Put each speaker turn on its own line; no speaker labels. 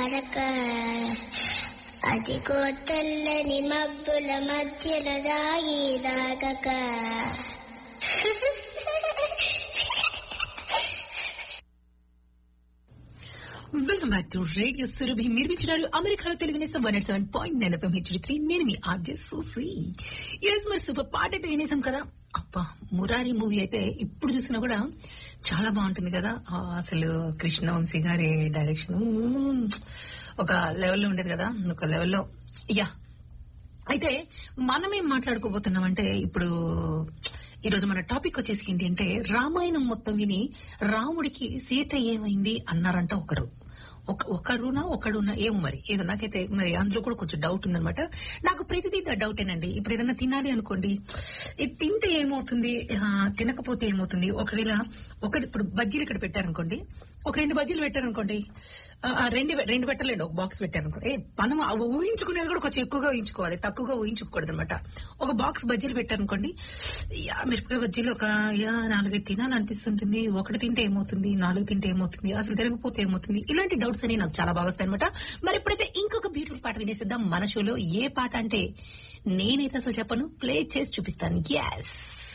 తారక అదిగో తెల్లని మబ్బుల మధ్యన దాగి దాగక
welcome back to radio Surabhi మీరు వింటున్నారు అమెరికాలో తెలుగు నేస్తం one seven point nine FM HD three నేను మీ ఆర్జే సూసి ఎస్ మరి సూపర్ పాట అయితే వినేసాం కదా అబ్బా మురారి మూవీ అయితే ఇప్పుడు చూసినా కూడా చాలా బాగుంటుంది కదా ఆ, అసలు కృష్ణవంశీ గారి డైరెక్షన్ ఒక లెవెల్లో ఉండేది కదా ఒక లెవెల్లో యా అయితే మనం ఏం మాట్లాడుకోబోతున్నామంటే ఇప్పుడు ఈ రోజు మన టాపిక్ వచ్చేసి ఏంటి అంటే రామాయణం మొత్తం విని రాముడికి సీత ఏమైంది అన్నారంట ఒకరు ఒక ఒకరునా ఒకడునా ఏమో మరి ఏదో నాకైతే మరి అందులో కూడా కొంచెం డౌట్ ఉందన్నమాట నాకు ప్రతిదీ డౌటేనండి ఇప్పుడు ఏదైనా తినాలి అనుకోండి ఇది తింటే ఏమవుతుంది ఆ, తినకపోతే ఏమవుతుంది ఒకవేళ ఒకటి ఇప్పుడు బజ్జీలు ఇక్కడ పెట్టారనుకోండి ఒక రెండు బజ్జీలు పెట్టారనుకోండి ఆ, ఆ, రెండు రెండు పెట్టలేండి ఒక బాక్స్ పెట్టారనుకోండి ఏ, మనం అవి ఊహించుకునేది కూడా కొంచెం ఎక్కువగా ఊహించుకోవాలి తక్కువగా ఊహించుకోకూడదు అనమాట ఒక బాక్స్ బజ్జీలు పెట్టారనుకోండి యా మిరపకాయ బజ్జీలు ఒక యా నాలుగైదు తినాలనిపిస్తుంటుంది ఒకటి తింటే ఏమవుతుంది నాలుగు తింటే ఏమవుతుంది అసలు తిరగకపోతే ఏమవుతుంది ఇలాంటి డౌట్స్ అని నాకు చాలా బాగా వస్తాయి అనమాట మరి ఇప్పుడైతే ఇంకొక బ్యూటిఫుల్ పాట వినేసిద్దాం మన షోలో ఏ పాట అంటే నేనైతే అసలు చెప్పను ప్లే చేసి చూపిస్తాను ఎస్